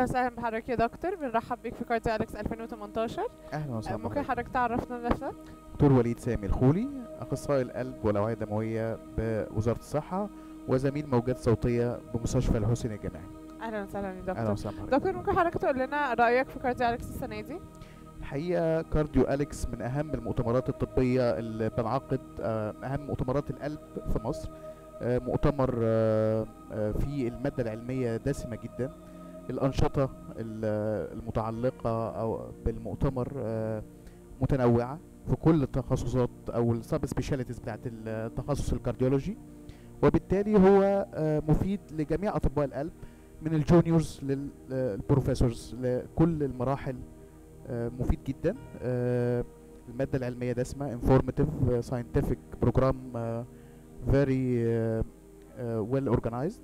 اهلا وسهلا بحضرتك يا دكتور بنرحب بيك في كارديو اليكس 2018 اهلا آه، وسهلا ممكن بحضرتك. حضرتك تعرفنا نفسك دكتور وليد سامي الخولي اخصائي القلب والاوعيه الدمويه بوزاره الصحه وزميل موجات صوتيه بمستشفى الحسين الجامعي اهلا وسهلا يا اهلا دكتور وسهلا بحضرتك. دكتور ممكن حضرتك تقول لنا رايك في كارديو اليكس السنه دي الحقيقه كارديو اليكس من اهم المؤتمرات الطبيه اللي بنعقد آه، اهم مؤتمرات القلب في مصر آه، مؤتمر آه، آه، فيه الماده العلميه دسمه جدا الانشطه ال- المتعلقه او بالمؤتمر آه، متنوعه في كل التخصصات او السب سبيشاليتيز بتاعت التخصص الكارديولوجي وبالتالي هو آه، مفيد لجميع اطباء القلب من الجونيورز للبروفيسورز لكل المراحل آه، مفيد جدا آه، الماده العلميه دسمه informative آه، scientific program آه، very آه، آه، well organized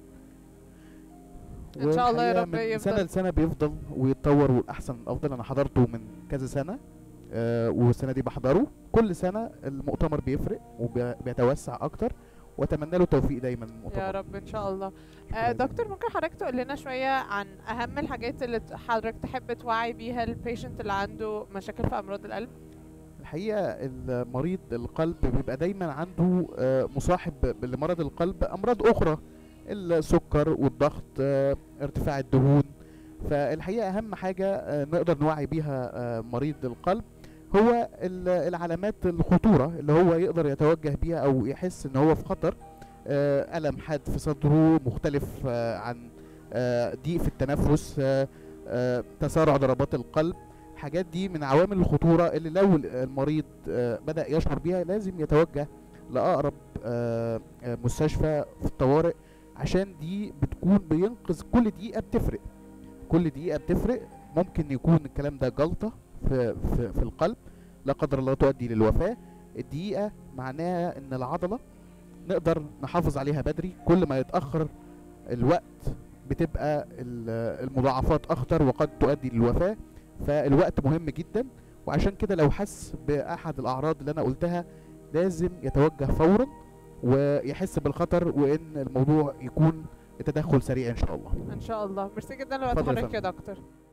إن شاء الله يا والحقيقة رب من يفضل. سنه لسنه بيفضل ويتطور والاحسن من الافضل انا حضرته من كذا سنه آه، والسنه دي بحضره كل سنه المؤتمر بيفرق وبيتوسع اكتر واتمنى له التوفيق دايما المؤتمر يا رب ان شاء الله شكراً آه، جزيلاً. دكتور ممكن حضرتك تقول لنا شويه عن اهم الحاجات اللي ت- حضرتك تحب توعي بيها البيشنت اللي عنده مشاكل في امراض القلب الحقيقه المريض القلب بيبقى دايما عنده آه، مصاحب لمرض القلب امراض اخرى السكر والضغط آه، ارتفاع الدهون فالحقيقه اهم حاجه آه، نقدر نوعي بيها آه، مريض القلب هو ال- العلامات الخطوره اللي هو يقدر يتوجه بيها او يحس ان هو في خطر آه، الم حاد في صدره مختلف آه، عن آه، ضيق في التنفس آه، آه، تسارع ضربات القلب الحاجات دي من عوامل الخطوره اللي لو المريض آه، بدا يشعر بيها لازم يتوجه لاقرب آه، آه، مستشفى في الطوارئ عشان دي بتكون بينقذ كل دقيقه بتفرق كل دقيقه بتفرق ممكن يكون الكلام ده جلطه في في, في القلب لا قدر الله تؤدي للوفاه الدقيقه معناها ان العضله نقدر نحافظ عليها بدري كل ما يتاخر الوقت بتبقى ال- المضاعفات اخطر وقد تؤدي للوفاه فالوقت مهم جدا وعشان كده لو حس باحد الاعراض اللي انا قلتها لازم يتوجه فورا ويحس بالخطر وان الموضوع يكون التدخل سريع ان شاء الله ان شاء الله ميرسي جدا لوقت اتفضل يا حضرتك يا فندم. دكتور